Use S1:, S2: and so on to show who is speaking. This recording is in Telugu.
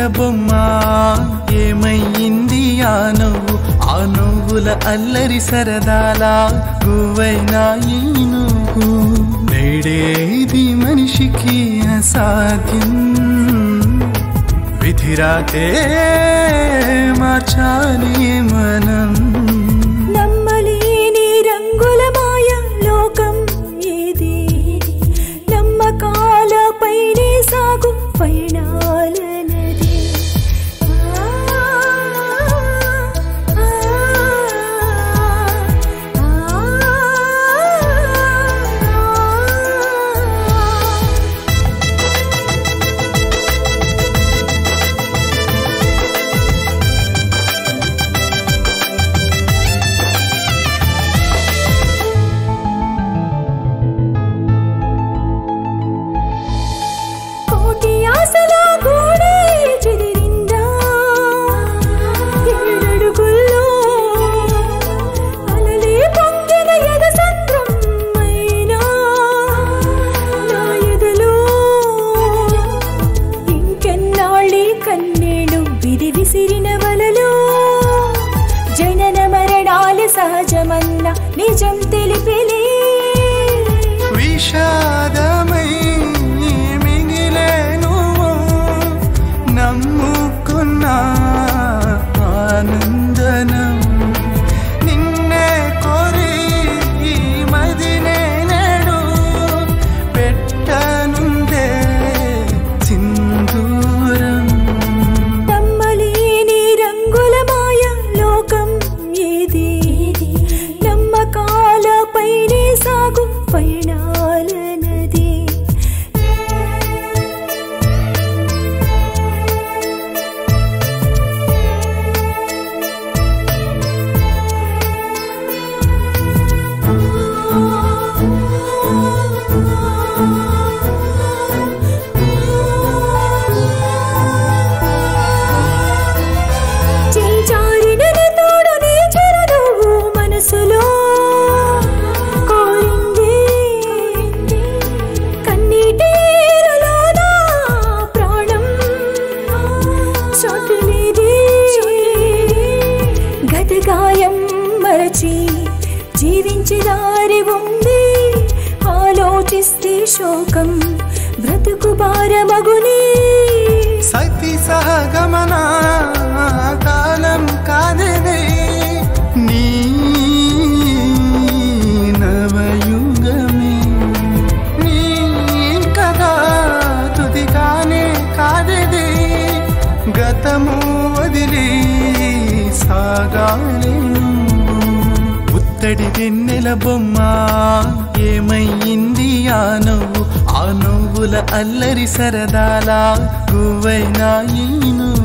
S1: బొమ్మ ఏమయ్యింది ఆ నువ్వు ఆ నువ్వుల అల్లరి సరదాల గువైనా ఈ నువ్వు నేడేది మనిషికి అసాధ్యం విధిరాతే మార్చాలి మనం
S2: నమ్మలేని రంగుల మాయ లోకం ఏది నమ్మకాల పైనే సాగు పయనాల నది ఆ, ఆ, ఆ, ఆ. కోటి ఆశల గోడే చెదిరిందా ఏడడుగుల్లో అలలే పొంగిన ఎదసత్రం అయినా నా ఎదలో ఇంకెన్నాళ్ళీ కన్నేడు విధి విసిరిన వలలో జనన మరణాలు సహజమన్న నిజం తెలిపిలే
S1: విషాదమై మిగిలేను నమ్ముకున్న ఆనందనం నిన్నే కోరి ఈ మదినే నేడు పెట్టనుందే సింధూరం
S2: నమ్మలేని రంగుల మాయ లోకం ఏది నమ్మకాల పైనే సాగు పయనాల నది చేజారిన తోడు నీ చిరునవ్వు మనసులో కోరింది కన్నీటిలో నా ప్రాణం చోటులేది గత గాయం మరచి జీవించి దారి ఉంది ఆలోచిస్తే శోకం బ్రతుకు భారమగునే
S1: సతి సహగమన కాలం కాదదే నీ నవయుగమే నీ కదా తుది కానే కాదదే గతము వదిలి సాగాలేను పుత్తడి వెన్నెల బొమ్మ ఏమయ్యింది ఆ నువ్వు ఆ నువ్వుల అల్లరి సరదాల గువైనా ఈ నువ్వు